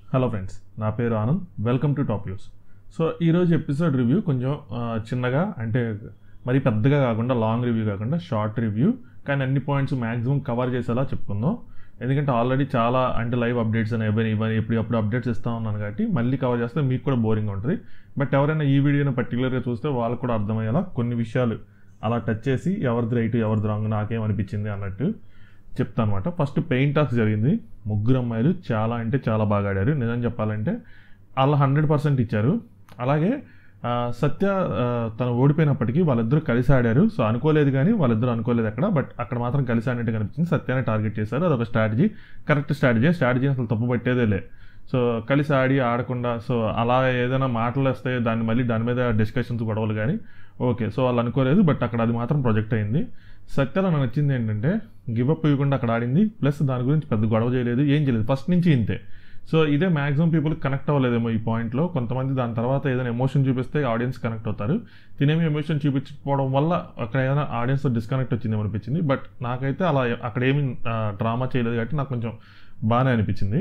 hello friends నా పేరు Anand welcome to top news so ఈరోజు ఎపిసోడ్ రివ్యూ కొంచెం ఆ, చిన్నగా అంటే మరి పెద్దగా కాకుండా లాంగ్ రివ్యూ కాకుండా షార్ట్ రివ్యూ కానీ అన్ని పాయింట్స్ మ్యాక్సిమం కవర్ చేసేలా చెప్పుకుందాం ఎందుకంటే ఆల్రెడీ చాలా అంటే లైవ్ అప్డేట్స్ అని ఇవన్నీ ఇవన్నీ ఇప్పుడు అప్పుడు అప్డేట్స్ ఇస్తా ఉన్నాను కాబట్టి మళ్ళీ కవర్ చేస్తే మీకు కూడా బోరింగ్ ఉంటుంది బట్ ఎవరైనా ఈ వీడియోని పర్టికులర్గా చూస్తే వాళ్ళకు కూడా అర్థమయ్యేలా కొన్ని విషయాలు అలా టచ్ చేసి ఎవరిది రైట్ ఎవరిది రాంగ్ నాకేం అనిపించింది అన్నట్టు చెప్తాను అనమాట ఫస్ట్ పెయింట్ టాక్స్ జరిగింది ముగ్గురు అమ్మాయిలు చాలా అంటే చాలా బాగా ఆడారు నిజం చెప్పాలంటే వాళ్ళు హండ్రెడ్ పర్సెంట్ ఇచ్చారు అలాగే ఆ, సత్య ఆ, తను ఓడిపోయినప్పటికీ వాళ్ళిద్దరూ కలిసి ఆడారు సో అనుకోలేదు కానీ వాళ్ళిద్దరూ అనుకోలేదు అక్కడ బట్ అక్కడ మాత్రం కలిసి ఆడినట్టు కనిపించింది సత్యాన్ని టార్గెట్ చేశారు అదొక స్ట్రాటజీ కరెక్ట్ స్ట్రాటజీ స్ట్రాటజీ అసలు తప్పు పట్టేదే లే సో కలిసి ఆడి ఆడకుండా సో అలా ఏదైనా మాటలు వస్తే దాన్ని మళ్ళీ దాని మీద డిస్కషన్స్ గొడవలు కానీ ఓకే సో వాళ్ళు అనుకోలేదు బట్ అక్కడ అది మాత్రం ప్రొజెక్ట్ అయింది సత్యలో నాకు నచ్చింది ఏంటంటే గివ్ అప్ ఇవ్వకుండా అక్కడ ఆడింది ప్లస్ దాని గురించి పెద్ద గొడవ చేయలేదు ఏం చేయలేదు ఫస్ట్ నుంచి ఇంతే సో ఇదే మాక్సిమం పీపుల్ కనెక్ట్ అవ్వలేదేమో ఈ పాయింట్లో కొంతమంది దాని తర్వాత ఏదైనా ఎమోషన్ చూపిస్తే ఆడియన్స్ కనెక్ట్ అవుతారు తినేమి ఎమోషన్ చూపించకపోవడం వల్ల అక్కడ ఏదైనా ఆడియన్స్ డిస్కనెక్ట్ వచ్చిందేమో అనిపించింది బట్ నాకైతే అలా అక్కడ ఏమి డ్రామా చేయలేదు కాబట్టి నాకు కొంచెం బాగానే అనిపించింది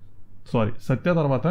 సారీ సత్య తర్వాత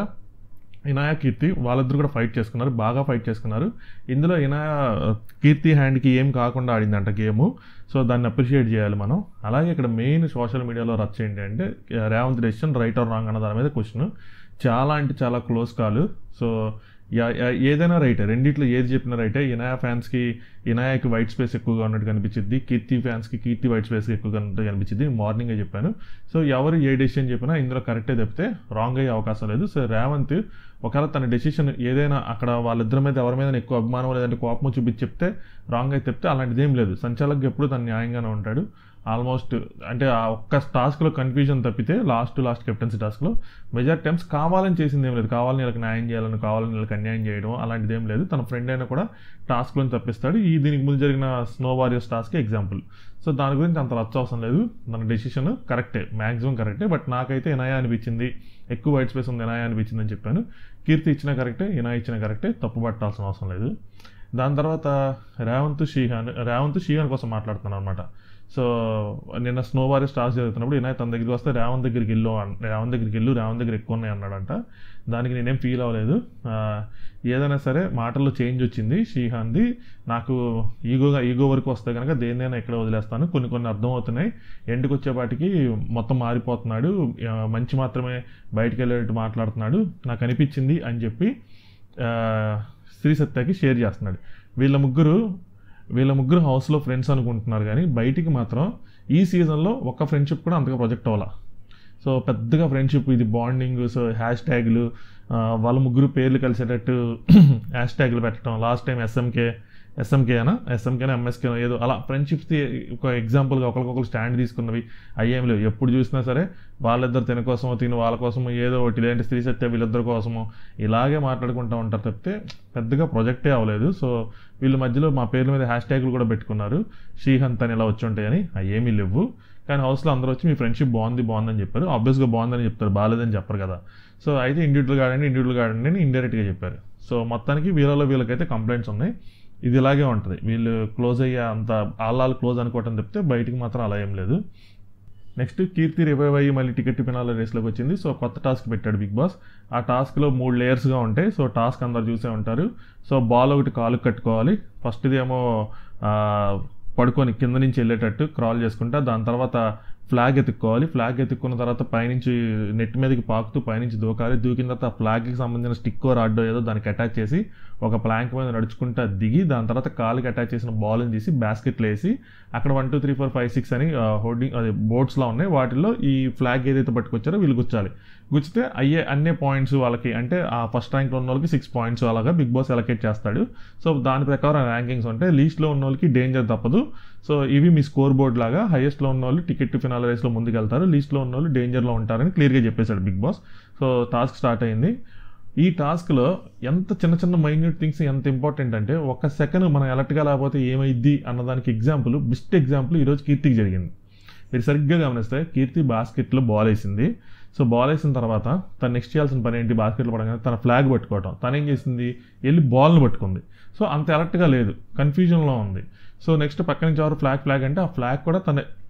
ఇనాయ కీర్తి వాళ్ళిద్దరు కూడా ఫైట్ చేసుకున్నారు బాగా ఫైట్ చేసుకున్నారు ఇందులో ఇనాయ కీర్తి హ్యాండ్కి ఏం కాకుండా ఆడిందంట గేమ్ సో దాన్ని అప్రిషియేట్ చేయాలి మనం అలాగే ఇక్కడ మెయిన్ సోషల్ మీడియాలో రచ్చ ఏంటి అంటే Revanth decision right or wrong అన్న దాని మీద క్వశ్చన్ చాలా అంటే చాలా క్లోజ్ కాల్ సో యా- యా- ఏదైనా రైటే రెండిట్లో ఏది చెప్పినా రైటే ఇనాయ ఫ్యాన్స్కి ఇనాయకి వైట్ స్పేస్ ఎక్కువగా ఉన్నట్టు కనిపించింది కీర్తి ఫ్యాన్స్కి కీర్తి వైట్ స్పేస్ ఎక్కువగా ఉన్నట్టు కనిపించింది మార్నింగే చెప్పాను సో ఎవరు ఏ డెసిషన్ చెప్పినా ఇందులో కరెక్టే తప్పితే రాంగ్ అయ్యే అవకాశం లేదు సో రేవంత్ ఒకవేళ తన డెసిషన్ ఏదైనా అక్కడ వాళ్ళిద్దరి మీద ఎవరి మీద ఎక్కువ అభిమానం లేదంటే కోపం చూపించి చెప్తే రాంగ్ అయితే చెప్తే అలాంటిది ఏం లేదు సంచాలక్ ఎప్పుడు తను న్యాయంగానే ఉంటాడు ఆల్మోస్ట్ అంటే ఆ ఒక్క టాస్క్లో కన్ఫ్యూజన్ తప్పితే లాస్ట్ లాస్ట్ కెప్టెన్సీ టాస్క్లో మెజార్ టైమ్స్ కావాలని చేసింది ఏం లేదు కావాలని వీళ్ళకి న్యాయం చేయాలని కావాలని వీళ్ళకి అన్యాయం చేయడం అలాంటిది ఏం లేదు తన ఫ్రెండ్ అయినా కూడా టాస్క్లను తప్పిస్తాడు ఈ దీనికి ముందు జరిగిన snow warriors task example so దాని గురించి అంత రచ్చ అవసరం లేదు మన డెసిషన్ కరెక్టే మ్యాక్సిమం కరెక్టే బట్ నాకైతే ఇనాయా అనిపించింది ఎక్కువ వైట్ స్పేస్ ఉంది ఇనాయా అనిపించింది అని చెప్పాను కీర్తి ఇచ్చిన కరెక్టే ఇనా ఇచ్చిన కరెక్టే తప్పు పట్టాల్సిన అవసరం లేదు దాని తర్వాత రేవంత్ షీహాన్ రేవంత్ షీహాన్ కోసం మాట్లాడుతున్నాను అనమాట సో నిన్న స్నో వారియర్ స్టార్స్ జరుగుతున్నప్పుడు ఇనాయ్ తన దగ్గరికి వస్తే రేవంత్ దగ్గరికి వెళ్ళు అన్- రేవంత్ దగ్గరికి వెళ్ళు రేవంత్ దగ్గర ఎక్కువ ఉన్నాయి అన్నాడంట దానికి నేనేం ఫీల్ అవ్వలేదు ఆ, ఏదైనా సరే మాటల్లో చేంజ్ వచ్చింది షీహాన్ది నాకు ఈగోగా ఈగో వరకు వస్తే కనుక దేన్నైనా ఎక్కడ వదిలేస్తాను కొన్ని కొన్ని అర్థమవుతున్నాయి ఎండుకు వచ్చేపాటికి మొత్తం మారిపోతున్నాడు ఆ, మంచి మాత్రమే బయటికి వెళ్ళేటట్టు మాట్లాడుతున్నాడు నాకు అనిపించింది అని చెప్పి ఆ, శ్రీ సత్యకి షేర్ చేస్తున్నాడు వీళ్ళ ముగ్గురు వీళ్ళ ముగ్గురు హౌస్లో ఫ్రెండ్స్ అనుకుంటున్నారు కానీ బయటికి మాత్రం ఈ సీజన్లో ఒక్క ఫ్రెండ్షిప్ కూడా అంతగా ప్రొజెక్ట్ అవ్వాల సో పెద్దగా ఫ్రెండ్షిప్ ఇది బాండింగ్ సో హ్యాష్ ట్యాగ్లు వాళ్ళ ముగ్గురు పేర్లు కలిసేటట్టు హ్యాష్ ట్యాగ్లు పెట్టడం లాస్ట్ టైం ఎస్ఎంకే ఎస్ఎంకే అనా ఎస్ఎంకేనా ఎంఎస్కే ఏదో అలా ఫ్రెండ్షిప్స్ ఒక ఎగ్జాంపుల్గా ఒకరికొకరు స్టాండ్ తీసుకున్నవి అయ్యేం లేవు ఎప్పుడు చూసినా సరే వాళ్ళిద్దరు తిన కోసమో తిని వాళ్ళ కోసమో ఏదో ఒకటి లేదంటే స్త్రీ సత్య వీళ్ళిద్దరి కోసమో ఇలాగే మాట్లాడుకుంటూ ఉంటారు తప్పితే పెద్దగా ప్రొజెక్టే అవ్వలేదు సో వీళ్ళ మధ్యలో మా పేర్ల మీద హ్యాష్ ట్యాగ్లు కూడా పెట్టుకున్నారు శ్రీహంత్ అని ఇలా వచ్చి ఉంటాయని అవి ఏమీ లేవు కానీ హౌస్లో అందరూ వచ్చి మీ ఫ్రెండ్షిప్ బాగుంది బాగుందని చెప్పారు ఆబ్వియస్గా బాగుందని చెప్తారు బాగాలేదని చెప్పరు కదా సో అయితే ఇండివిజువల్గా ఆడండి ఇండివిజువల్గా ఆడండి అని ఇండైరెక్ట్గా చెప్పారు సో మొత్తానికి వీళ్ళలో వీళ్ళకైతే కంప్లైంట్స్ ఉన్నాయి ఇది ఇలాగే ఉంటుంది వీళ్ళు క్లోజ్ అయ్యే అంత ఆళ్ళాళ్ళు క్లోజ్ అనుకోవటం తప్పితే బయటికి మాత్రం అలా ఏం లేదు నెక్స్ట్ కీర్తి రివైవ్ అయ్యి మళ్ళీ టికెట్ ఫినాల రేస్లోకి వచ్చింది సో కొత్త టాస్క్ పెట్టాడు బిగ్ బాస్ ఆ టాస్క్లో మూడు లేయర్స్గా ఉంటాయి సో టాస్క్ అందరు చూసే ఉంటారు సో బాల్ ఒకటి కాలు కట్టుకోవాలి ఫస్ట్ది ఏమో ఆ, పడుకొని కింద నుంచి వెళ్ళేటట్టు క్రాల్ చేసుకుంటా దాని తర్వాత ఫ్లాగ్ ఎత్తుక్కోవాలి ఫ్లాగ్ ఎత్తుక్కున్న తర్వాత పైనుంచి నెట్ మీదకి పాకుతూ పైనుంచి దూకాలి దూకిన తర్వాత ఆ ఫ్లాగ్కి సంబంధించిన స్టిక్కో రాడ్డో ఏదో దానికి అటాచ్ చేసి ఒక ప్లాంక్ మీద నడుచుకుంటా దిగి దాని తర్వాత కాలుకి అటాచ్ చేసిన బాల్ని తీసి బాస్కెట్లో వేసి అక్కడ one two three four five six అని హోర్డింగ్ అదే బోర్డ్స్లో ఉన్నాయి వాటిల్లో ఈ ఫ్లాగ్ ఏదైతే పట్టుకొచ్చారో వీళ్ళు గుచ్చాలి గుచ్చితే అయ్యే అన్ని పాయింట్స్ వాళ్ళకి అంటే ఆ ఫస్ట్ ర్యాంక్లో ఉన్న వాళ్ళకి సిక్స్ పాయింట్స్ అలాగా బిగ్ బాస్ అలకేట్ చేస్తాడు సో దాని ప్రకారం ర్యాంకింగ్స్ ఉంటాయి లీస్ట్లో ఉన్న వాళ్ళకి డేంజర్ తప్పదు సో ఇవి మీ స్కోర్ బోర్డ్ లాగా హైయెస్ట్లో ఉన్న వాళ్ళు టికెట్ ఫినాల్ రేస్లో ముందుకెళ్తారు లీస్ట్లో ఉన్న వాళ్ళు డేంజర్లో ఉంటారని క్లియర్గా చెప్పేశాడు Bigg Boss so task start అయింది ఈ టాస్క్లో ఎంత చిన్న చిన్న మైన్యూట్ థింగ్స్ ఎంత ఇంపార్టెంట్ అంటే ఒక సెకండ్ మనం అలర్ట్గా లేకపోతే ఏమైద్ది అన్నదానికి ఎగ్జాంపుల్ బెస్ట్ ఎగ్జాంపుల్ ఈరోజు కీర్తికి జరిగింది మీరు సరిగ్గా గమనిస్తే కీర్తి బాస్కెట్లో బాల్ వేసింది సో బాల్ వేసిన తర్వాత తను నెక్స్ట్ చేయాల్సిన పని ఏంటి బాస్కెట్లో పడగానే తన ఫ్లాగ్ పట్టుకోవటం తను ఏం చేసింది వెళ్ళి బాల్ని పట్టుకుంది సో అంత అలర్ట్గా లేదు కన్ఫ్యూజన్లో ఉంది సో నెక్స్ట్ పక్క నుంచి ఎవరు ఫ్లాగ్ ఫ్లాగ్ అంటే ఆ ఫ్లాగ్ కూడా తన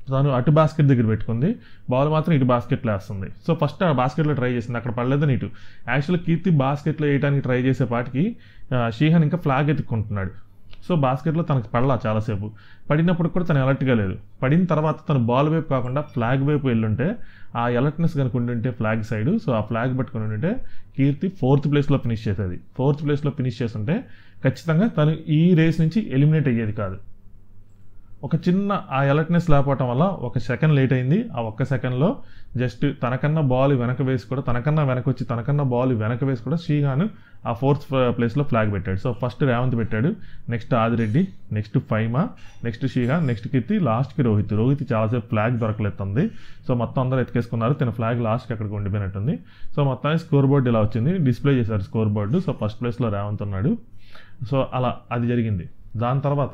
తను అటు బాస్కెట్ దగ్గర పెట్టుకుంది బాల్ మాత్రం ఇటు బాస్కెట్లో వేస్తుంది సో ఫస్ట్ ఆ బాస్కెట్లో ట్రై చేసింది అక్కడ పడలేదని ఇటు యాక్చువల్గా కీర్తి బాస్కెట్లో వేయడానికి ట్రై చేసే పాటికి ఆ, షీహాన్ ఇంకా ఫ్లాగ్ ఎత్తుక్కుంటున్నాడు సో బాస్కెట్లో తనకు పడలా చాలాసేపు పడినప్పుడు కూడా తను అలర్ట్గా లేదు పడిన తర్వాత తను బాల్ వైపు కాకుండా ఫ్లాగ్ వైపు వెళ్ళుంటే ఆ అలర్ట్నెస్ కనుక ఉండుంటే ఫ్లాగ్ సైడ్ సో ఆ ఫ్లాగ్ పట్టుకుని ఉంటే కీర్తి ఫోర్త్ ప్లేస్లో ఫినిష్ చేసేది ఫోర్త్ ప్లేస్లో ఫినిష్ చేస్తుంటే ఖచ్చితంగా తను ఈ రేస్ నుంచి ఎలిమినేట్ అయ్యేది కాదు ఒక చిన్న ఆ అలర్ట్నెస్ లేకపోవటం వల్ల ఒక సెకండ్ లేట్ అయింది ఆ ఒక్క సెకండ్లో జస్ట్ తనకన్నా బాల్ వెనక వేసి కూడా తనకన్నా వెనక వచ్చి తనకన్నా బాల్ వెనక వేసి కూడా శ్రీహాన్ ఆ ఫోర్త్ ప్లేస్లో ఫ్లాగ్ పెట్టాడు సో ఫస్ట్ రేవంత్ పెట్టాడు next Adireddy next Faima next Srihan next Keerthi లాస్ట్కి రోహిత్ రోహిత్ చాలాసేపు ఫ్లాగ్ దొరకలేస్తుంది సో మొత్తం అందరూ ఎత్తుకేసుకున్నారు తన ఫ్లాగ్ లాస్ట్కి అక్కడికి ఉండిపోయినట్టుంది సో మొత్తానికి స్కోర్ బోర్డు ఇలా వచ్చింది డిస్ప్లే చేశారు స్కోర్ బోర్డు సో ఫస్ట్ ప్లేస్లో రేవంత్ ఉన్నాడు సో అలా అది జరిగింది దాని తర్వాత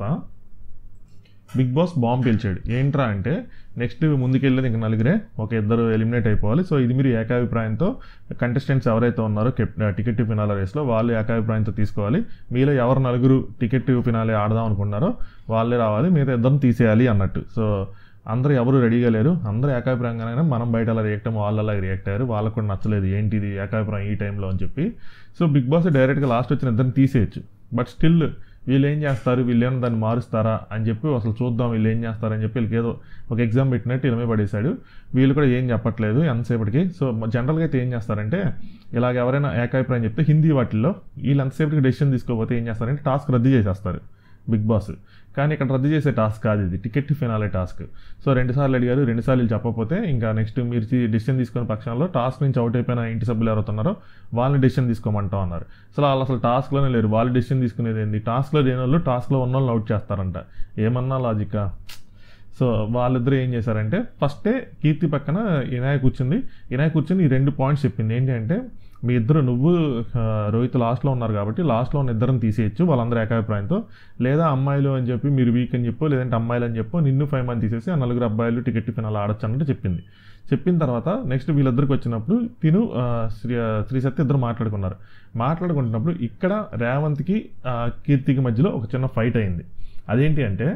బిగ్ బాస్ బాంబ్ పిలిచాడు ఏంట్రా అంటే నెక్స్ట్ ముందుకెళ్ళేది ఇంక నలుగురే ఒక ఇద్దరు ఎలిమినేట్ అయిపోవాలి సో ఇది మీరు ఏకాభిప్రాయంతో కంటెస్టెంట్స్ ఎవరైతే ఉన్నారో టికెట్ ఫినాల రేస్లో వాళ్ళు ఏకాభిప్రాయంతో తీసుకోవాలి మీలో ఎవరు నలుగురు టికెట్ ఫినాలే ఆడదాం అనుకున్నారో వాళ్ళే రావాలి మీరు ఇద్దరిని తీసేయాలి అన్నట్టు సో అందరూ ఎవరు రెడీగా లేరు అందరూ ఏకాభిప్రాయంగానే మనం బయట అలా రియాక్ట్ అయ్యాము వాళ్ళు అలా రియాక్ట్ అయ్యారు వాళ్ళకు కూడా నచ్చలేదు ఏంటిది ఏకాభిప్రాయం ఈ టైంలో అని చెప్పి సో బిగ్ బాస్ డైరెక్ట్గా లాస్ట్ వచ్చిన ఇద్దరిని తీసేయచ్చు బట్ స్టిల్ వీళ్ళు ఏం చేస్తారు వీళ్ళు ఏమైనా దాన్ని మారుస్తారా అని చెప్పి అసలు చూద్దాం వీళ్ళు ఏం చేస్తారని చెప్పి వీళ్ళకి ఏదో ఒక ఎగ్జామ్ పెట్టినట్టు ఇలమే పడేశాడు వీళ్ళు కూడా ఏం చెప్పట్లేదు ఎంతసేపటికి సో జనరల్గా అయితే ఏం చేస్తారంటే ఇలాగ ఎవరైనా ఏకాభిప్రాయం చెప్తే హిందీ వాటిల్లో వీళ్ళు ఎంతసేపటికి డెసిషన్ తీసుకోకపోతే ఏం చేస్తారంటే టాస్క్ రద్దు చేసేస్తారు బిగ్ బాస్ కానీ ఇక్కడ రద్దు చేసే టాస్క్ కాదు ఇది టికెట్ ఫినాలే టాస్క్ సో రెండుసార్లు అడిగారు రెండుసార్లు వీళ్ళు చెప్పకపోతే ఇంకా నెక్స్ట్ మీరు డెసిషన్ తీసుకునే పక్షంలో టాస్క్ నుంచి అవుట్ అయిపోయిన ఇంటి సభ్యులు ఎవరుతున్నారో వాళ్ళని డెసిషన్ తీసుకోమంటాం అన్నారు అసలు వాళ్ళు అసలు టాస్క్లోనే లేరు వాళ్ళు డెసిషన్ తీసుకునేది ఏంది టాస్క్లో లేని వాళ్ళు టాస్క్లో ఉన్న వాళ్ళని అవుట్ చేస్తారంట ఏమన్నా లాజికా సో వాళ్ళిద్దరూ ఏం చేశారంటే ఫస్టే కీర్తి పక్కన వినాయక్ కూర్చుంది వినాయక్ కూర్చుని ఈ రెండు పాయింట్స్ చెప్పింది ఏంటి అంటే మీ ఇద్దరు నువ్వు ఆ, రోహిత్ లాస్ట్లో ఉన్నారు కాబట్టి లాస్ట్లో ఉన్న ఇద్దరిని తీసేయచ్చు వాళ్ళందరూ ఏకాభిప్రాయంతో లేదా అమ్మాయిలు అని చెప్పి మీరు వీక్ అని చెప్పో లేదంటే అమ్మాయిలు అని చెప్పో నిన్ను ఫైవ్ మంది తీసేసి ఆ నలుగురు అబ్బాయిలు టికెట్ ఫినాల్ ఆడొచ్చు అన్నట్టు చెప్పింది చెప్పిన తర్వాత నెక్స్ట్ వీళ్ళిద్దరికి వచ్చినప్పుడు తిను ఆ, శ్రీ ఆ, శ్రీ సత్య ఇద్దరు మాట్లాడుకున్నారు మాట్లాడుకుంటున్నప్పుడు ఇక్కడ రేవంత్కి ఆ, కీర్తికి మధ్యలో ఒక చిన్న ఫైట్ అయింది అదేంటి అంటే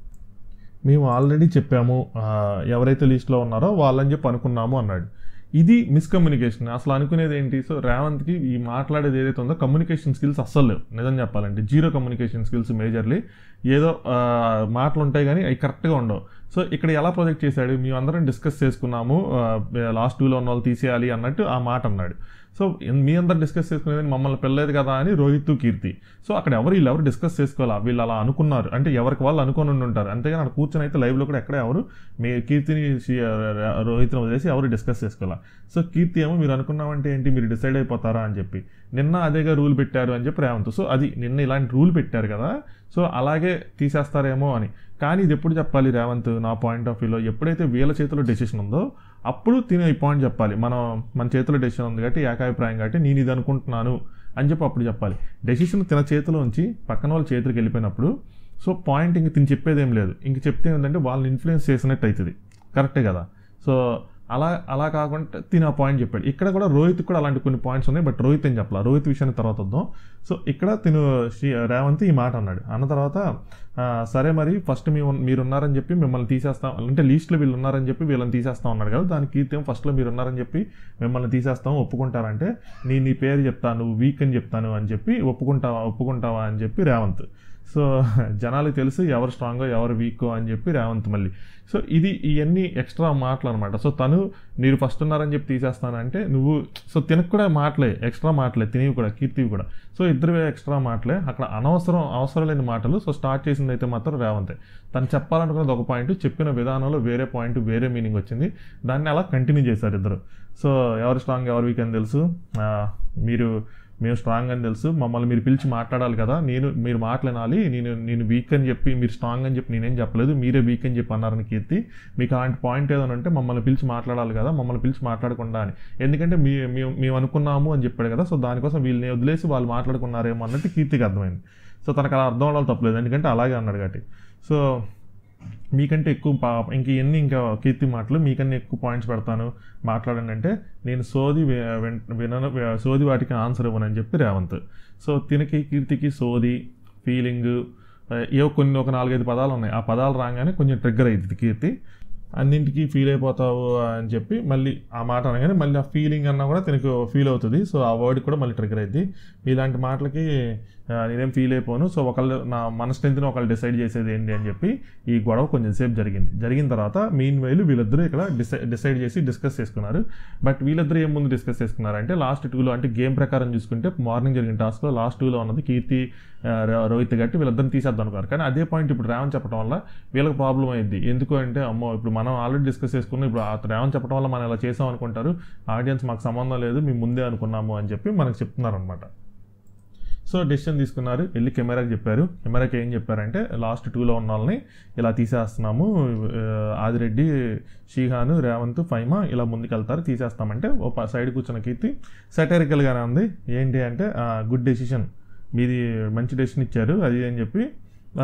మేము ఆల్రెడీ చెప్పాము ఆ, ఎవరైతే లిస్ట్లో ఉన్నారో వాళ్ళని చెప్పి అనుకున్నాము అన్నాడు ఇది మిస్కమ్యూనికేషన్ అసలు అనుకునేది ఏంటి సో రేవంత్కి ఈ మాట్లాడేది ఏదైతే ఉందో కమ్యూనికేషన్ స్కిల్స్ అస్సలు లేవు నిజం చెప్పాలంటే జీరో కమ్యూనికేషన్ స్కిల్స్ మేజర్లీ ఏదో ఆ, మాటలు ఉంటాయి కానీ అవి కరెక్ట్గా ఉండవు సో ఇక్కడ ఎలా ప్రొజెక్ట్ చేశాడు మేము అందరం డిస్కస్ చేసుకున్నాము లాస్ట్ టూలో ఉన్న వాళ్ళు తీసేయాలి అన్నట్టు ఆ మాట అన్నాడు సో ఇన్- మీ అందరు డిస్కస్ చేసుకునేది మమ్మల్ని పెళ్ళలేదు కదా అని రోహిత్ క్కీర్తి సో అక్కడ ఎవరు వీళ్ళు ఎవరు డిస్కస్ చేసుకోవాలా వీళ్ళు అలా అనుకున్నారు అంటే ఎవరికి వాళ్ళు అనుకొని ఉండి ఉంటారు అంతేగాని అక్కడ కూర్చొని అయితే లైవ్లో కూడా ఎక్కడ ఎవరు మీ కీర్తిని శ్రీ- రోహిత్ని వదిలేసి ఎవరు డిస్కస్ చేసుకోవాలా సో కీర్తి ఏమో మీరు అనుకున్నామంటే ఏంటి మీరు డిసైడ్ అయిపోతారా అని చెప్పి నిన్న అదేగా రూల్ పెట్టారు అని చెప్పి రేవంత్ సో అది నిన్న ఇలాంటి రూల్ పెట్టారు కదా సో అలాగే తీసేస్తారేమో అని కానీ ఇది ఎప్పుడు చెప్పాలి రేవంత్ నా పాయింట్ ఆఫ్ వ్యూలో ఎప్పుడైతే వీళ్ళ చేతిలో డెసిషన్ ఉందో అప్పుడు తినే ఈ పాయింట్ చెప్పాలి మనం మన చేతిలో డెసిషన్ ఉంది కాబట్టి ఏకాభిప్రాయం కాబట్టి నేను ఇది అనుకుంటున్నాను అని చెప్పి అప్పుడు చెప్పాలి డెసిషన్ తిన చేతిలో ఉంచి పక్కన వాళ్ళ చేతికి వెళ్ళిపోయినప్పుడు సో పాయింట్ ఇంక తిని చెప్పేది ఏం లేదు ఇంక చెప్తే ఏంటంటే వాళ్ళని ఇన్ఫ్లుయెన్స్ చేసినట్టు అవుతుంది కరెక్టే కదా సో అలా అలా కాకుండా తిని ఆ పాయింట్ చెప్పాడు ఇక్కడ కూడా రోహిత్ కూడా అలాంటి కొన్ని పాయింట్స్ ఉన్నాయి బట్ రోహిత్ ఏం చెప్పాలి రోహిత్ విషయాన్ని తర్వాత వద్దాం సో ఇక్కడ తిను శ్రీ రేవంత్ ఈ మాట అన్నాడు అన్న తర్వాత ఆ, సరే మరి ఫస్ట్ మీ మీరు ఉన్నారని చెప్పి మిమ్మల్ని తీసేస్తాం అంటే లీస్ట్లో వీళ్ళు ఉన్నారని చెప్పి వీళ్ళని తీసేస్తాం అన్నాడు కదా దానికి కీర్తి ఫస్ట్లో మీరు ఉన్నారని చెప్పి మిమ్మల్ని తీసేస్తాం ఒప్పుకుంటారంటే నీ నీ పేరు చెప్తాను వీక్ అని చెప్తాను అని చెప్పి ఒప్పుకుంటావా ఒప్పుకుంటావా అని చెప్పి రేవంత్ సో జనాలకు తెలుసు ఎవరు స్ట్రాంగో ఎవరు వీకో అని చెప్పి రేవంత్ మళ్ళీ సో ఇది ఇవన్నీ ఎక్స్ట్రా మాటలు అనమాట సో తను మీరు ఫస్ట్ ఉన్నారని చెప్పి తీసేస్తానంటే నువ్వు సో తినకు కూడా మాటలే ఎక్స్ట్రా మాటలే తినేవి కూడా కీర్తివి కూడా సో ఇద్దరు ఎక్స్ట్రా మాటలే అక్కడ అనవసరం అవసరం లేని మాటలు సో స్టార్ట్ చేసింది అయితే మాత్రం రేవంతే తను చెప్పాలనుకున్నది ఒక పాయింట్ చెప్పిన విధానంలో వేరే పాయింట్ వేరే మీనింగ్ వచ్చింది దాన్ని అలా కంటిన్యూ చేశారు ఇద్దరు సో ఎవరు స్ట్రాంగ్ ఎవరు వీక్ అని తెలుసు ఆ, మీరు మేము స్ట్రాంగ్ అని తెలుసు మమ్మల్ని మీరు పిలిచి మాట్లాడాలి కదా నేను మీరు మాట్లాడాలి నేను నేను వీక్ అని చెప్పి మీరు స్ట్రాంగ్ అని చెప్పి నేనేం చెప్పలేదు మీరే వీక్ అని చెప్పి అన్నారని కీర్తి మీకు అలాంటి పాయింట్ ఏదైనా ఉంటే మమ్మల్ని పిలిచి మాట్లాడాలి కదా మమ్మల్ని పిలిచి మాట్లాడకుండా అని ఎందుకంటే మీ మేము మేము అనుకున్నాము అని చెప్పాడు కదా సో దానికోసం వీళ్ళని వదిలేసి వాళ్ళు మాట్లాడుకున్నారేమో అన్నట్టు కీర్తికి అర్థమైంది సో తనకు అలా అర్థం అవడం తప్పలేదు ఎందుకంటే అలాగే అన్నాడు కాబట్టి సో మీకంటే ఎక్కువ పా ఇంక ఇవన్నీ ఇంకా కీర్తి మాటలు మీకన్నా ఎక్కువ పాయింట్స్ పెడతాను మాట్లాడండి అంటే నేను సోది వి- విన్- వినను వి- సోది వాటికి ఆన్సర్ ఇవ్వనని చెప్పి రేవంత్ సో తినకి కీర్తికి సోది ఫీలింగ్ ఏవో కొన్ని ఒక నాలుగైదు పదాలు ఉన్నాయి ఆ పదాలు రాగానే కొంచెం ట్రిగ్గర్ అయింది కీర్తి అన్నింటికి ఫీల్ అయిపోతావు అని చెప్పి మళ్ళీ ఆ మాట అనగానే మళ్ళీ ఆ ఫీలింగ్ అన్నా కూడా తనకు ఫీల్ అవుతుంది సో ఆ వర్డ్ కూడా మళ్ళీ ట్రిగర్ అయింది ఇలాంటి మాటలకి ఆ, నేనేం ఫీల్ అయిపోను సో ఒకళ్ళు నా మన స్ట్రెంత్ని ఒకళ్ళు డిసైడ్ చేసేది ఏంటి అని చెప్పి ఈ గొడవ కొంచెం సేపు జరిగింది జరిగిన తర్వాత మీన్ వైలు వీళ్ళిద్దరూ ఇక్కడ డిసై డిసైడ్ చేసి డిస్కస్ చేసుకున్నారు బట్ వీళ్ళిద్దరూ ఏం ముందు డిస్కస్ చేసుకున్నారు అంటే లాస్ట్ టూలో అంటే గేమ్ ప్రకారం చూసుకుంటే మార్నింగ్ జరిగిన టాస్క్లో లాస్ట్ టూలో ఉన్నది కీర్తి ఆ, ర- రోహిత్ గట్టి వీళ్ళిద్దరిని తీసేద్దాం అనుకున్నారు కానీ అదే పాయింట్ ఇప్పుడు రేవన్ చెప్పడం వల్ల వీళ్ళకి ప్రాబ్లం అయింది ఎందుకు అంటే అమ్మో ఇప్పుడు మనం ఆల్రెడీ డిస్కస్ చేసుకున్నాం ఇప్పుడు ఆ రేవన్ చెప్పడం వల్ల మనం ఇలా చేసాం అనుకుంటారు ఆడియన్స్ మాకు సంబంధం లేదు మేము ముందే అనుకున్నాము అని చెప్పి మనకు చెప్తున్నారు అనమాట సో డెసిషన్ తీసుకున్నారు వెళ్ళి కెమెరాకి చెప్పారు కెమెరాకి ఏం చెప్పారంటే లాస్ట్ టూలో ఉన్న వాళ్ళని ఇలా తీసేస్తున్నాము ఆ, ఆదిరెడ్డి షీహాను రేవంత్ ఫైమా ఇలా ముందుకెళ్తారు తీసేస్తామంటే ఓ ప- సైడ్ కూర్చున్న కీర్తి సటరికల్గానే ఉంది ఏంటి అంటే గుడ్ డెసిషన్ మీది మంచి డెసిషన్ ఇచ్చారు అది అని చెప్పి ఆ,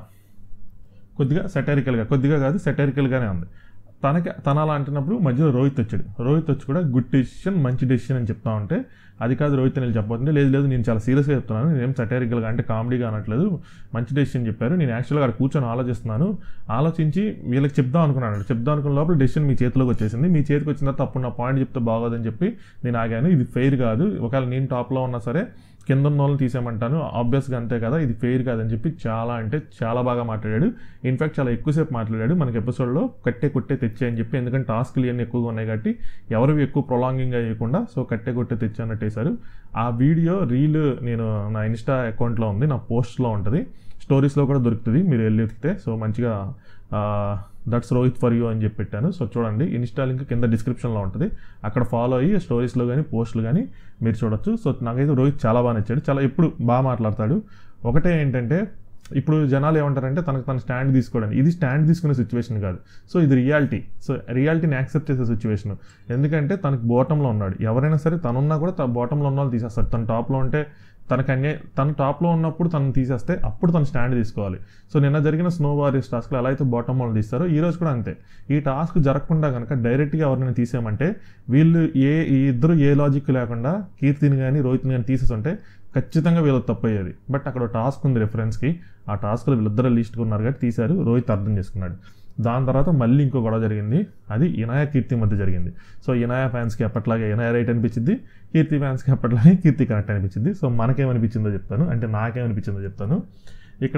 కొద్దిగా సెటరికల్గా కొద్దిగా కాదు సెటరికల్గానే ఉంది తనకి తన అలా అంటున్నప్పుడు మధ్యలో రోహిత్ వచ్చాడు రోహిత్ వచ్చి కూడా గుడ్ డెసిషన్ మంచి డెసిషన్ అని చెప్తా ఉంటే అది కాదు రోహిత్ అని చెప్పబోతుంటే లేదు లేదు నేను చాలా సీరియస్గా చెప్తున్నాను నేనేం సెటరికల్గా అంటే కామెడీగా అనట్లేదు మంచి డెసిషన్ చెప్పారు నేను యాక్చువల్గా అక్కడ కూర్చొని ఆలోచిస్తున్నాను ఆలోచించి వీళ్ళకి చెప్దాం అనుకున్నాను చెప్దాం అనుకున్న లోపల డెసిషన్ మీ చేతిలోకి వచ్చేసింది మీ చేతికి వచ్చిన తర్వాత అప్పుడు నా పాయింట్ చెప్తే బాగోదని చెప్పి నేను ఆగాను ఇది ఫెయిర్ కాదు ఒకవేళ నేను టాప్లో ఉన్నా సరే కింద ఉన్న వాళ్ళని తీసేయమంటాను ఆబ్వియస్గా అంతే కదా ఇది ఫెయిర్ కాదని చెప్పి చాలా అంటే చాలా బాగా మాట్లాడాడు ఇన్ఫాక్ట్ చాలా ఎక్కువసేపు మాట్లాడాడు మనకి ఎపిసోడ్లో కట్టే కొట్టే తెచ్చే అని చెప్పి ఎందుకంటే టాస్క్లు ఇవన్నీ ఎక్కువగా ఉన్నాయి కాబట్టి ఎవరివి ఎక్కువ ప్రొలాంగింగ్ అయ్యకుండా సో కట్టే కొట్టే తెచ్చే అన్నట్టు వేశారు ఆ వీడియో రీల్ నేను నా ఇన్స్టా అకౌంట్లో ఉంది నా పోస్ట్లో ఉంటుంది స్టోరీస్లో కూడా దొరుకుతుంది మీరు వెళ్ళి వెతికితే సో మంచిగా దట్స్ రోహిత్ ఫర్ యూ అని చెప్పి పెట్టాను సో చూడండి ఇన్స్టా లింక్ కింద డిస్క్రిప్షన్లో ఉంటుంది అక్కడ ఫాలో అయ్యి స్టోరీస్లో కానీ పోస్టులు కానీ మీరు చూడొచ్చు సో నాకైతే రోహిత్ చాలా బాగా నచ్చాడు చాలా ఎప్పుడు బాగా మాట్లాడతాడు ఒకటే ఏంటంటే ఇప్పుడు జనాలు ఏమంటారంటే తనకు తన స్టాండ్ తీసుకోవడానికి ఇది స్టాండ్ తీసుకునే సిచ్యువేషన్ కాదు సో ఇది రియాలిటీ సో రియాలిటీని యాక్సెప్ట్ చేసే సిచ్యువేషన్ ఎందుకంటే తనకు బాటంలో ఉన్నాడు ఎవరైనా సరే తనున్నా కూడా తన బాటంలో ఉన్న వాళ్ళు తీసేస్తాడు తన టాప్లో ఉంటే తనకు అన్యాయ తన టాప్లో ఉన్నప్పుడు తను తీసేస్తే అప్పుడు తను స్టాండ్ తీసుకోవాలి సో నిన్న జరిగిన స్నో వారియర్స్ టాస్క్లో ఎలా అయితే బాటమ్ వాళ్ళు తీస్తారో ఈ రోజు కూడా అంతే ఈ టాస్క్ జరగకుండా కనుక డైరెక్ట్గా ఎవరినైనా తీసేయమంటే వీళ్ళు ఏ ఈ ఇద్దరు ఏ లాజిక్ లేకుండా కీర్తిని కానీ రోహిత్ని కానీ తీసేస్తుంటే ఖచ్చితంగా వీళ్ళకి తప్పు అయ్యేది బట్ అక్కడ టాస్క్ ఉంది రెఫరెన్స్కి ఆ టాస్క్లో వీళ్ళిద్దరు లిస్ట్గా ఉన్నారు కాబట్టి తీశారు రోహిత్ అర్థం చేసుకున్నాడు దాని తర్వాత మళ్ళీ ఇంకో గొడవ జరిగింది అది ఇనాయ కీర్తి మధ్య జరిగింది సో ఇనాయ ఫ్యాన్స్కి ఎప్పట్లాగే ఇనాయ రైట్ అనిపించింది కీర్తి ఫ్యాన్స్కి ఎప్పట్లాగే కీర్తి కరెక్ట్ అనిపించింది సో మనకేమనిపించిందో చెప్తాను అంటే నాకేమనిపించిందో చెప్తాను ఇక్కడ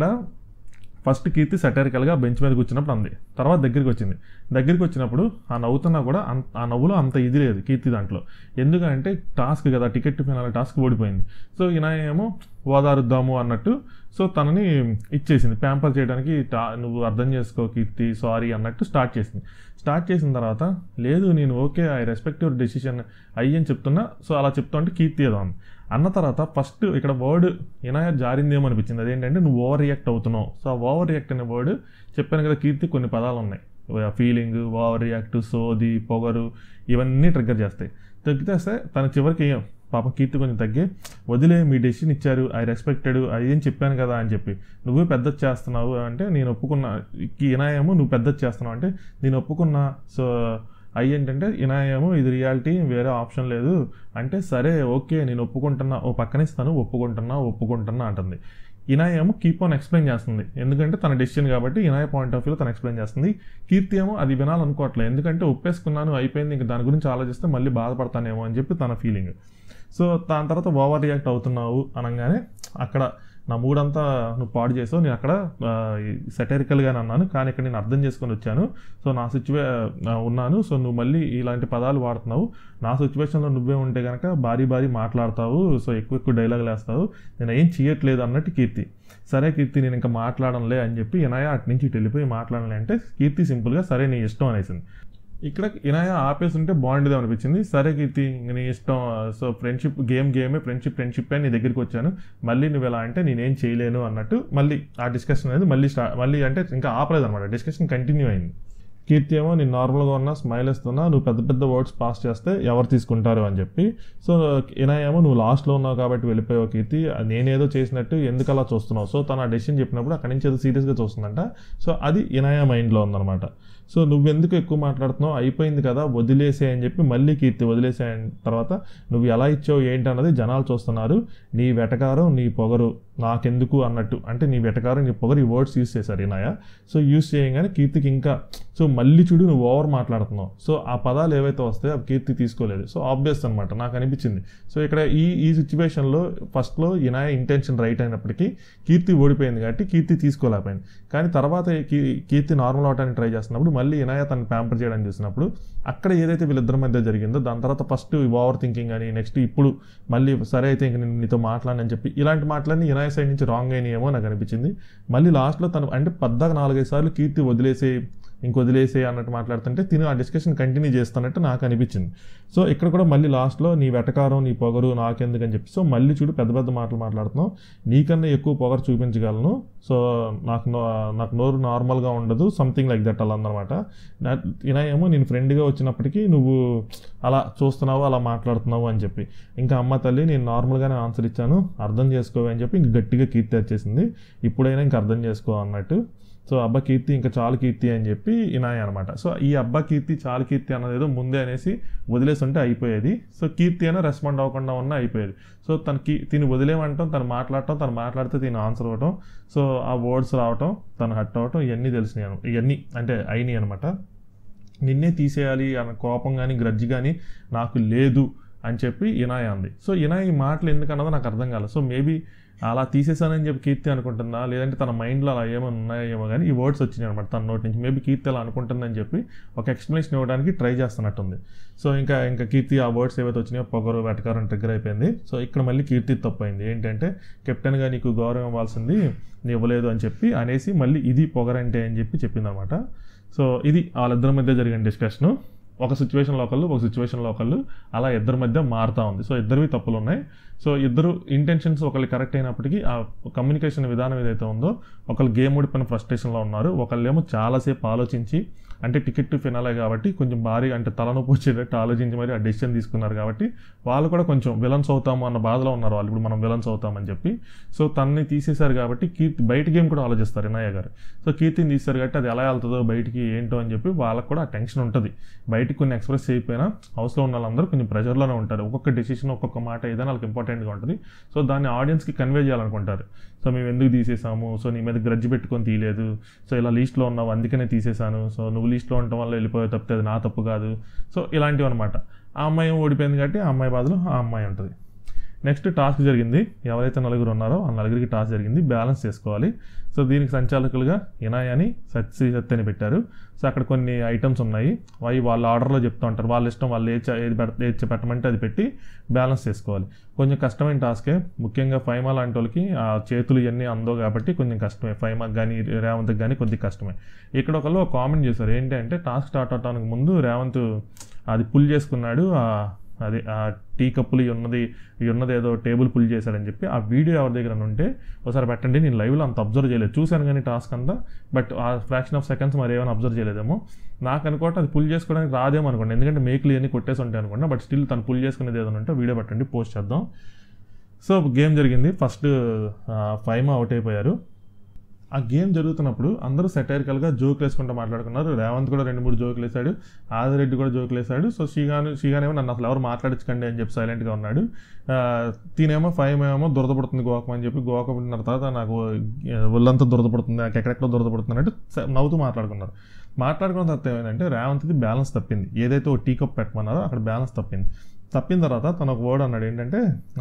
ఫస్ట్ కీర్తి సెటరికల్గా బెంచ్ మీద కూర్చున్నప్పుడు అంది తర్వాత దగ్గరికి వచ్చింది దగ్గరికి వచ్చినప్పుడు ఆ నవ్వుతున్నా కూడా అంత ఆ నవ్వులో అంత ఇది లేదు కీర్తి దాంట్లో ఎందుకంటే టాస్క్ కదా టికెట్ ఫైనల్ టాస్క్ ఓడిపోయింది సో ఈయన ఏమో ఓదారుద్దాము అన్నట్టు సో తనని ఇచ్చేసింది ప్యాంపర్ చేయడానికి టా నువ్వు అర్థం చేసుకో కీర్తి సారీ అన్నట్టు స్టార్ట్ చేసింది స్టార్ట్ చేసిన తర్వాత లేదు నేను okay I respect your decision అయ్యి అని చెప్తున్నా సో అలా చెప్తా ఉంటే కీర్తి ఏదో అంది అన్న తర్వాత ఫస్ట్ ఇక్కడ వర్డ్ ఇనాయ జారిందేమో అనిపించింది అదేంటంటే నువ్వు ఓవర్ రియాక్ట్ అవుతున్నావు సో ఆ ఓవర్ రియాక్ట్ అనే వర్డ్ చెప్పాను కదా కీర్తి కొన్ని పదాలు ఉన్నాయి ఫీలింగ్ ఓవర్ రియాక్ట్ సోది పొగరు ఇవన్నీ ట్రిగ్గర్ చేస్తాయి తగ్గితేస్తే తన చివరికి ఏం పాపం కీర్తి కొంచెం తగ్గి వదిలే మీ డెసిషన్ ఇచ్చారు ఐ రెస్పెక్టెడ్ అది ఏం చెప్పాను కదా అని చెప్పి నువ్వు పెద్ద చేస్తున్నావు అంటే నేను ఒప్పుకున్నా ఇనాయేమో నువ్వు పెద్ద చేస్తున్నావు అంటే నేను ఒప్పుకున్నా సో అయ్యి ఏంటంటే ఇనాయేమో ఇది రియాలిటీ వేరే ఆప్షన్ లేదు అంటే సరే ఓకే నేను ఒప్పుకుంటున్నా ఓ పక్కన ఇస్తాను ఒప్పుకుంటున్నా ఒప్పుకుంటున్నా అంటుంది ఇనాయ ఏమో కీప్ ఆన్ ఎక్స్ప్లెయిన్ చేస్తుంది ఎందుకంటే తన డెసిషన్ కాబట్టి ఇనాయ పాయింట్ ఆఫ్ వ్యూలో తను ఎక్స్ప్లెయిన్ చేస్తుంది కీర్తి ఏమో అది వినాలనుకోవట్లేదు ఎందుకంటే ఒప్పేసుకున్నాను అయిపోయింది ఇంకా దాని గురించి ఆలోచిస్తే మళ్ళీ బాధపడతానేమో అని చెప్పి తన ఫీలింగ్ సో దాని తర్వాత ఓవర్ రియాక్ట్ అవుతున్నావు అనగానే అక్కడ నా మూడంతా నువ్వు పాడు చేసావు నేను అక్కడ సెటరికల్గానే అన్నాను కానీ ఇక్కడ నేను అర్థం చేసుకొని వచ్చాను సో నా సిచ్యువే ఉన్నాను సో నువ్వు మళ్ళీ ఇలాంటి పదాలు వాడుతున్నావు నా సిచ్యువేషన్లో నువ్వే ఉంటే కనుక భారీ భారీ మాట్లాడతావు సో ఎక్కువ ఎక్కువ డైలాగులు వేస్తావు నేను ఏం చేయట్లేదు అన్నట్టు కీర్తి సరే కీర్తి నేను ఇంకా మాట్లాడనులే అని చెప్పి ఇనాయ అటు నుంచి ఇటు వెళ్ళిపోయి మాట్లాడలే అంటే కీర్తి సింపుల్గా సరే నీ ఇష్టం అనేసింది ఇక్కడ ఇనాయ ఆపేసి ఉంటే బాగుండేది అనిపించింది సరే కీర్తి ఇంక నీ ఇష్టం సో ఫ్రెండ్షిప్ గేమ్ గేమే ఫ్రెండ్షిప్ ఫ్రెండ్షిప్ అని నీ దగ్గరికి వచ్చాను మళ్ళీ నువ్వు ఎలా అంటే నేనేం చేయలేను అన్నట్టు మళ్ళీ ఆ డిస్కషన్ అనేది మళ్ళీ స్టార్ట్ మళ్ళీ అంటే ఇంకా ఆపలేదు అనమాట డిస్కషన్ కంటిన్యూ అయింది కీర్తి ఏమో నేను నార్మల్గా ఉన్నా స్మైల్ ఇస్తున్నా నువ్వు పెద్ద పెద్ద వర్డ్స్ పాస్ చేస్తే ఎవరు తీసుకుంటారు అని చెప్పి సో ఇనా ఏమో నువ్వు లాస్ట్లో ఉన్నావు కాబట్టి వెళ్ళిపోయావు కీర్తి నేనేదో చేసినట్టు ఎందుకు అలా చూస్తున్నావు సో తన డెసిషన్ చెప్పినప్పుడు అక్కడి నుంచి ఏదో సీరియస్గా చూస్తుందంట సో అది ఇనాయ మైండ్లో ఉందన్నమాట సో నువ్వెందుకు ఎక్కువ మాట్లాడుతున్నావు అయిపోయింది కదా వదిలేసే అని చెప్పి మళ్ళీ కీర్తి వదిలేసే తర్వాత నువ్వు ఎలా ఇచ్చావు ఏంటి అన్నది జనాలు చూస్తున్నారు నీ వెటకారం నీ పొగరు నాకెందుకు అన్నట్టు అంటే నీ వెటకారం నీ పొగరు ఈ వర్డ్స్ యూస్ చేశారు ఈనాయ సో యూస్ చేయగానే కీర్తికి ఇంకా సో మళ్ళీ చూడు నువ్వు ఓవర్ మాట్లాడుతున్నావు సో ఆ పదాలు ఏవైతే వస్తాయో అవి కీర్తి తీసుకోలేదు సో ఆబ్వియస్ అనమాట నాకు అనిపించింది సో ఇక్కడ ఈ ఈ సిచ్యువేషన్లో ఫస్ట్లో ఇనాయ ఇంటెన్షన్ రైట్ అయినప్పటికీ కీర్తి ఓడిపోయింది కాబట్టి కీర్తి తీసుకోలేకపోయింది కానీ తర్వాత కీ- కీర్తి నార్మల్ అవడానికి ట్రై చేస్తున్నప్పుడు మళ్ళీ ఇనాయ తను ప్యాంపర్ చేయడానికి చూసినప్పుడు అక్కడ ఏదైతే వీళ్ళిద్దరి మధ్య జరిగిందో దాని తర్వాత ఫస్ట్ ఓవర్ థింకింగ్ అని నెక్స్ట్ ఇప్పుడు మళ్ళీ సరే అయితే ఇంక నేను నీతో మాట్లాడనని చెప్పి ఇలాంటి మాటలన్నీ ఇనాయ సైడ్ నుంచి రాంగ్ అయినాయేమో నాకు అనిపించింది మళ్ళీ లాస్ట్లో తను అంటే పద్దాక నాలుగైదు సార్లు కీర్తి వదిలేసే ఇంక వదిలేసే అన్నట్టు మాట్లాడుతుంటే తిను ఆ డిస్కషన్ కంటిన్యూ చేస్తున్నట్టు నాకు అనిపించింది సో ఇక్కడ కూడా మళ్ళీ లాస్ట్లో నీ వెటకారం నీ పొగరు నాకెందుకని చెప్పి సో మళ్ళీ చూడు పెద్ద పెద్ద మాటలు మాట్లాడుతున్నావు నీకన్నా ఎక్కువ పొగరు చూపించగలను సో నాకు నో- నాకు నోరు నార్మల్గా ఉండదు సంథింగ్ లైక్ దట్ అలా అందనమాట ఇలా ఏమో నేను ఫ్రెండ్గా వచ్చినప్పటికీ నువ్వు అలా చూస్తున్నావు అలా మాట్లాడుతున్నావు అని చెప్పి ఇంకా అమ్మ తల్లి నేను నార్మల్గానే ఆన్సర్ ఇచ్చాను అర్థం చేసుకోవే అని చెప్పి ఇంక గట్టిగా కీర్తి వచ్చేసింది ఇప్పుడైనా ఇంక అర్థం చేసుకో అన్నట్టు సో అబ్బా కీర్తి ఇంకా చాలు కీర్తి అని చెప్పి ఇనాయ అనమాట సో ఈ అబ్బా కీర్తి చాలు కీర్తి అన్నది ఏదో ముందే అనేసి వదిలేసి ఉంటే అయిపోయేది సో కీర్తి అయినా రెస్పాండ్ అవ్వకుండా ఉన్నా అయిపోయేది సో తనకి తిని వదిలేమంటాం తను మాట్లాడటం తను మాట్లాడితే తిని ఆన్సర్ అవ్వటం సో ఆ వర్డ్స్ రావటం తను హట్ అవ్వటం ఇవన్నీ తెలిసినాయి అను- ఇవన్నీ అంటే అయినాయి అనమాట నిన్నే తీసేయాలి అన్న కోపం కానీ గ్రడ్జ్ కానీ నాకు లేదు అని చెప్పి ఇనాయ అంది సో ఇనాయ ఈ మాటలు ఎందుకన్నదో నాకు అర్థం కాలేదు సో మేబీ అలా తీసేసానని చెప్పి కీర్తి అనుకుంటుందా లేదంటే తన మైండ్లో అలా ఏమైనా ఉన్నాయేమో కానీ ఈ వర్డ్స్ వచ్చినాయి అనమాట తన నోటి నుంచి మేబీ కీర్తి అలా అనుకుంటుందని చెప్పి ఒక ఎక్స్ప్లెనేషన్ ఇవ్వడానికి ట్రై చేస్తున్నట్టుంది సో ఇంకా ఇంకా కీర్తి ఆ వర్డ్స్ ఏవైతే వచ్చినాయో పొగరు వెటకారం ట్రిగ్గర్ అయిపోయింది సో ఇక్కడ మళ్ళీ కీర్తి తప్పు అయింది ఏంటంటే కెప్టెన్గా నీకు గౌరవం ఇవ్వాల్సింది నీ ఇవ్వలేదు అని చెప్పి అనేసి మళ్ళీ ఇది పొగరంటే అని చెప్పి చెప్పింది అనమాట సో ఇది వాళ్ళిద్దరి మధ్య జరిగిన డిస్కషను ఒక సిచ్యువేషన్లో ఒకళ్ళు ఒక సిచ్యువేషన్లో ఒకళ్ళు అలా ఇద్దరి మధ్య మారుతూ ఉంది సో ఇద్దరివి తప్పులు ఉన్నాయి సో ఇద్దరు ఇంటెన్షన్స్ ఒకళ్ళు కరెక్ట్ అయినప్పటికీ ఆ కమ్యూనికేషన్ విధానం ఏదైతే ఉందో ఒకళ్ళు గేమ్ ఓడిపోయిన ఫ్రస్ట్రేషన్లో ఉన్నారు ఒకళ్ళేమో చాలాసేపు ఆలోచించి అంటే టికెట్ టు ఫినాలే కాబట్టి కొంచెం భారీ అంటే తలనొప్పి వచ్చేటట్టు ఆలోచించి మరి ఆ డెసిషన్ తీసుకున్నారు కాబట్టి వాళ్ళు కూడా కొంచెం విలన్స్ అవుతాము అన్న బాధలో ఉన్నారు వాళ్ళు ఇప్పుడు మనం విలన్స్ అవుతామని చెప్పి సో తనని తీసేశారు కాబట్టి కీర్తి బయట గేమ్ కూడా ఆలోచిస్తారు వినయ్య గారు సో కీర్తిని తీశారు కాబట్టి అది ఎలా వెళ్తుందో బయటికి ఏంటో అని చెప్పి వాళ్ళకి కూడా ఆ టెన్షన్ ఉంటుంది బయటికి కొన్ని ఎక్స్ప్రెస్ చేయకపోయినా హౌస్లో ఉన్న వాళ్ళందరూ కొంచెం ప్రెషర్లోనే ఉంటారు ఒక్కొక్క డెసిషన్ ఒక్కొక్క మాట ఏదైనా వాళ్ళకి ఇంపార్టెంట్గా ఉంటుంది సో దాన్ని ఆడియన్స్కి కన్వే చేయాలనుకుంటారు సో మేము ఎందుకు తీసేసాము సో నీ మీద గ్రడ్జ్ పెట్టుకొని తీయలేదు సో ఇలా లీస్ట్లో ఉన్నావు అందుకనే తీసేశాను సో నువ్వు లీస్ట్లో ఉండటం వల్ల వెళ్ళిపోయే తప్పితే అది నా తప్పు కాదు సో ఇలాంటివి అనమాట ఆ అమ్మాయి ఏమో ఓడిపోయింది కాబట్టి ఆ అమ్మాయి బాధలో ఆ అమ్మాయి ఉంటుంది నెక్స్ట్ టాస్క్ జరిగింది ఎవరైతే నలుగురు ఉన్నారో ఆ నలుగురికి టాస్క్ జరిగింది బ్యాలెన్స్ చేసుకోవాలి సో దీనికి సంచాలకులుగా ఇనాయ్ అని సత్య సత్య అని పెట్టారు సో అక్కడ కొన్ని ఐటమ్స్ ఉన్నాయి అవి వాళ్ళ ఆర్డర్లో చెప్తూ ఉంటారు వాళ్ళ ఇష్టం వాళ్ళు ఏ చ- ఏది పెడ ఏది పెట్టమంటే అది పెట్టి బ్యాలెన్స్ చేసుకోవాలి కొంచెం కష్టమైన టాస్కే ముఖ్యంగా ఫైమా లాంటి వాళ్ళకి ఆ చేతులు ఇవన్నీ అందో కాబట్టి కొంచెం కష్టమే ఫైమాకి కానీ రేవంత్కి కానీ కొద్దిగా కష్టమే ఇక్కడ ఒకళ్ళు కామెంట్ చేశారు ఏంటి అంటే టాస్క్ స్టార్ట్ అవడానికి ముందు రేవంత్ అది పుల్ చేసుకున్నాడు ఆ అదే ఆ టీ కప్పులు ఇవి ఉన్నది ఇవి ఉన్నది ఏదో టేబుల్ పుల్ చేశాడని చెప్పి ఆ వీడియో ఎవరి దగ్గర ఉంటే ఒకసారి పెట్టండి నేను లైవ్లో అంత అబ్జర్వ్ చేయలేదు చూశాను కానీ టాస్క్ అంతా బట్ ఆ ఫ్రాక్షన్ ఆఫ్ సెకండ్స్ మరి ఏమైనా అబ్జర్వ్ చేయలేదేమో నాకు అనుకోవటం అది పుల్ చేసుకోవడానికి రాదేమో అనుకోండి ఎందుకంటే మేకులు ఇవన్నీ కొట్టేసి ఉంటాయి అనుకోండి బట్ స్టిల్ తను పుల్ చేసుకునేది ఏదైనా ఉంటే వీడియో పెట్టండి పోస్ట్ చేద్దాం సో గేమ్ జరిగింది ఫస్ట్ ఫైవ్ అవుట్ అయిపోయారు ఆ గేమ్ జరుగుతున్నప్పుడు అందరూ సెటైరికల్గా జోకులు వేసుకుంటూ మాట్లాడుకున్నారు రేవంత్ కూడా రెండు మూడు జోకులు వేశాడు ఆదిరెడ్డి కూడా జోకులు వేశాడు సో శ్రీగాను శ్రీగానేమో నన్ను అసలు ఎవరు మాట్లాడించకండి అని చెప్పి సైలెంట్గా ఉన్నాడు ఆ, తినేమో ఫైవ్ ఏమో దురదపడుతుంది గోకం అని చెప్పి గోక పుట్టిన తర్వాత నాకు ఒళ్ళంతా దురదపడుతుంది నాకు ఎక్కడెక్కడో దురదపడుతుంది అంటే స- నవ్వుతూ మాట్లాడుకున్నారు మాట్లాడుకున్న తర్వాత ఏమైందంటే రేవంత్ది బ్యాలెన్స్ తప్పింది ఏదైతే ఓ టీ కప్ పెట్టమన్నారో అక్కడ బ్యాలెన్స్ తప్పింది తప్పిన తర్వాత తన ఒక వర్డ్ అన్నాడు ఏంటంటే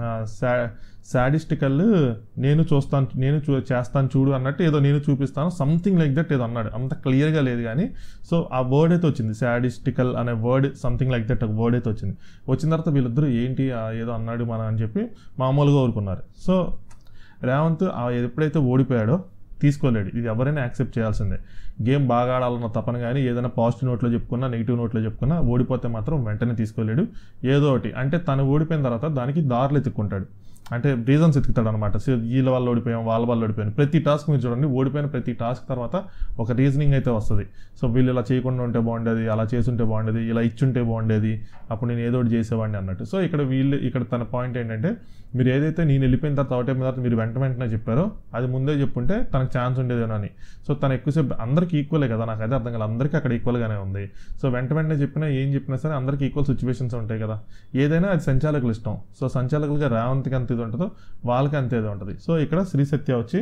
సాడిస్టికల్ నేను చూస్తాను నేను చూ చేస్తాను చూడు అన్నట్టు ఏదో నేను చూపిస్తాను సంథింగ్ లైక్ దట్ ఏదో అన్నాడు అంత క్లియర్గా లేదు కానీ సో ఆ వర్డ్ అయితే వచ్చింది సాడిస్టికల్ అనే వర్డ్ సంథింగ్ లైక్ దట్ ఒక వర్డ్ అయితే వచ్చింది వచ్చిన తర్వాత వీళ్ళిద్దరూ ఏంటి ఆ ఏదో అన్నాడు మన అని చెప్పి మామూలుగా ఊరుకున్నారు సో రేవంత్ ఆ ఎప్పుడైతే ఓడిపోయాడో తీసుకోలేడు ఇది ఎవరైనా యాక్సెప్ట్ చేయాల్సిందే గేమ్ బాగా ఆడాలన్న తపన కానీ ఏదైనా పాజిటివ్ నోట్లో చెప్పుకున్నా నెగిటివ్ నోట్లో చెప్పుకున్నా ఓడిపోతే మాత్రం వెంటనే తీసుకోలేడు ఏదో ఒకటి అంటే తను ఓడిపోయిన తర్వాత దానికి దారులు ఎత్తుక్కుంటాడు అంటే రీజన్స్ ఎత్తుకుతాడు అనమాట సో వీళ్ళ వల్ల ఓడిపోయాం వాళ్ళ వల్ల ఓడిపోయాం ప్రతి టాస్క్ మీరు చూడండి ఓడిపోయిన ప్రతి టాస్క్ తర్వాత ఒక రీజనింగ్ అయితే వస్తుంది సో వీళ్ళు ఇలా చేయకుండా ఉంటే బాగుండేది అలా చేసుంటే బాగుండేది ఇలా ఇచ్చుంటే బాగుండేది అప్పుడు నేను ఏదో ఒకటి చేసేవాడిని అన్నట్టు సో ఇక్కడ వీళ్ళు ఇక్కడ తన పాయింట్ ఏంటంటే మీరు ఏదైతే నేను వెళ్ళిపోయిన తర్వాత అవుట్ అయిన తర్వాత మీరు వెంట వెంటనే చెప్పారో అది ముందే చెప్పుంటే తనకు ఛాన్స్ ఉండేదేమో అని సో తను ఎక్కువసేపు అందరికీ ఈక్వలే కదా నాకు అదే అర్థం కాదు అందరికీ అక్కడ ఈక్వల్గానే ఉంది సో వెంట వెంటనే చెప్పినా ఏం చెప్పినా సరే అందరికీ ఈక్వల్ సిచ్యువేషన్స్ ఉంటాయి కదా ఏదైనా అది సంచాలకులు ఇష్టం సో సంచాలకులుగా రేవంత్కి అంత ఇది ఉంటుందో వాళ్ళకి అంతే ఇది ఉంటుంది సో ఇక్కడ శ్రీ సత్య వచ్చి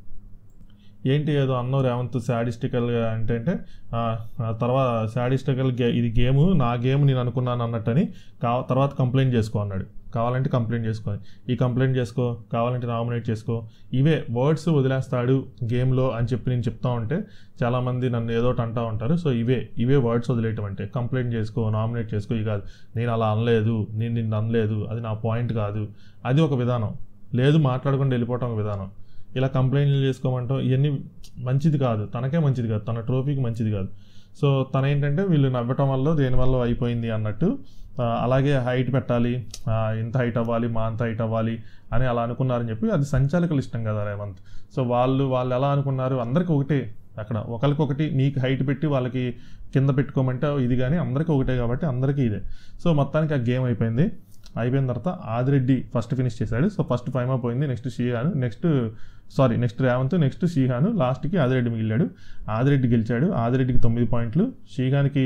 ఏంటి ఏదో అన్నో రేవంత్ శాడిస్టికల్గా అంటే అంటే ఆ, ఆ తర్వాత శాడిస్టికల్ గే ఇది గేమ్ నా గేమ్ నేను అనుకున్నాను అన్నట్టని కా తర్వాత కంప్లైంట్ చేసుకో అన్నాడు కావాలంటే కంప్లైంట్ చేసుకో ఈ కంప్లైంట్ చేసుకో కావాలంటే నామినేట్ చేసుకో ఇవే వర్డ్స్ వదిలేస్తాడు గేమ్లో అని చెప్పి నేను చెప్తా ఉంటే చాలామంది నన్ను ఏదో ఒకటి అంటా ఉంటారు సో ఇవే ఇవే వర్డ్స్ వదిలేయటం అంటే కంప్లైంట్ చేసుకో నామినేట్ చేసుకో ఇవి కాదు నేను అలా అనలేదు నేను నిన్ను అనలేదు అది నా పాయింట్ కాదు అది ఒక విధానం లేదు మాట్లాడకుండా వెళ్ళిపోవటం ఒక విధానం ఇలా కంప్లైంట్లు చేసుకోమంటాం ఇవన్నీ మంచిది కాదు తనకే మంచిది కాదు తన ట్రోఫీకి మంచిది కాదు సో తన ఏంటంటే వీళ్ళు నవ్వటం వల్ల దేనివల్ల అయిపోయింది అన్నట్టు ఆ, అలాగే హైట్ పెట్టాలి ఆ, ఇంత హైట్ అవ్వాలి మా అంత హైట్ అవ్వాలి అని అలా అనుకున్నారని చెప్పి అది సంచాలకులు ఇష్టం కదా రేవంత్ సో వాళ్ళు వాళ్ళు ఎలా అనుకున్నారు అందరికీ ఒకటే అక్కడ ఒకరికొకటి నీకు హైట్ పెట్టి వాళ్ళకి కింద పెట్టుకోమంటే ఇది కానీ అందరికీ ఒకటే కాబట్టి అందరికీ ఇదే సో మొత్తానికి ఆ గేమ్ అయిపోయింది అయిపోయిన తర్వాత ఆదిరెడ్డి ఫస్ట్ ఫినిష్ చేశాడు సో ఫస్ట్ ఫైమా పోయింది next Srihan next sorry next Revanth next Srihan లాస్ట్కి ఆదిరెడ్డి మిగిలాడు ఆదిరెడ్డి గెలిచాడు ఆదిరెడ్డికి తొమ్మిది పాయింట్లు షీహానికి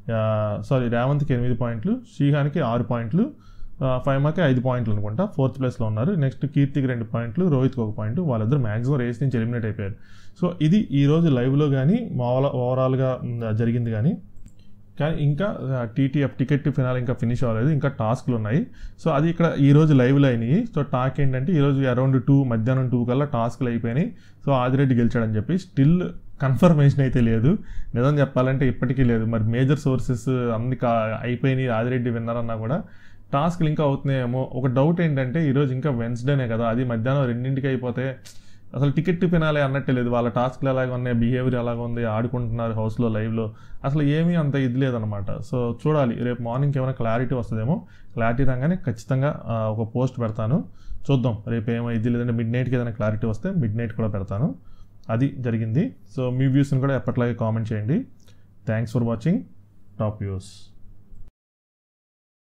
సారీ రేవంత్కి ఎనిమిది పాయింట్లు షీహానికి ఆరు పాయింట్లు ఆ, ఫైమాకి ఐదు పాయింట్లు అనుకుంటా ఫోర్త్ ప్లేస్లో ఉన్నారు నెక్స్ట్ కీర్తికి రెండు పాయింట్లు రోహిత్కి ఒక పాయింట్ వాళ్ళిద్దరు మ్యాక్సిమం రేస్ నుంచి ఎలిమినేట్ అయిపోయారు సో ఇది ఈ రోజు లైవ్లో కానీ ఓవరాల్గా జరిగింది కానీ కానీ ఇంకా టీటీఎఫ్ టికెట్ ఫినాల్ ఇంకా ఫినిష్ అవ్వలేదు ఇంకా టాస్క్లు ఉన్నాయి సో అది ఇక్కడ ఈ రోజు లైవ్లో అయినాయి సో టాక్ ఏంటంటే ఈరోజు అరౌండ్ టూ మధ్యాహ్నం టూ కల్లా టాస్క్లు అయిపోయినాయి సో ఆదిరెడ్డి గెలిచాడని చెప్పి స్టిల్ కన్ఫర్మేషన్ అయితే లేదు నిజం చెప్పాలంటే ఇప్పటికీ లేదు మరి మేజర్ సోర్సెస్ అన్ని కా అయిపోయినాయి ఆదిరెడ్డి విన్నారన్నా కూడా టాస్క్లు ఇంకా అవుతున్నాయేమో ఒక డౌట్ ఏంటంటే ఈరోజు ఇంకా వెన్స్డేనే కదా అది మధ్యాహ్నం రెండింటికి అయిపోతే అసలు టికెట్ ఫినాలే అన్నట్టే లేదు వాళ్ళ టాస్క్లు ఎలాగ ఉన్నాయి బిహేవియర్ ఎలాగ ఉంది ఆడుకుంటున్నారు హౌస్లో లైవ్లో అసలు ఏమీ అంత ఇది లేదనమాట సో చూడాలి రేపు మార్నింగ్ ఏమైనా క్లారిటీ వస్తుందేమో క్లారిటీ రాగానే ఖచ్చితంగా ఆ, ఒక పోస్ట్ పెడతాను చూద్దాం రేపు ఏమైంది లేదంటే మిడ్ నైట్కి ఏదైనా క్లారిటీ వస్తే మిడ్ నైట్ కూడా పెడతాను అది జరిగింది సో మీ వ్యూస్ని కూడా ఎప్పట్లాగే కామెంట్ చేయండి thanks for watching top views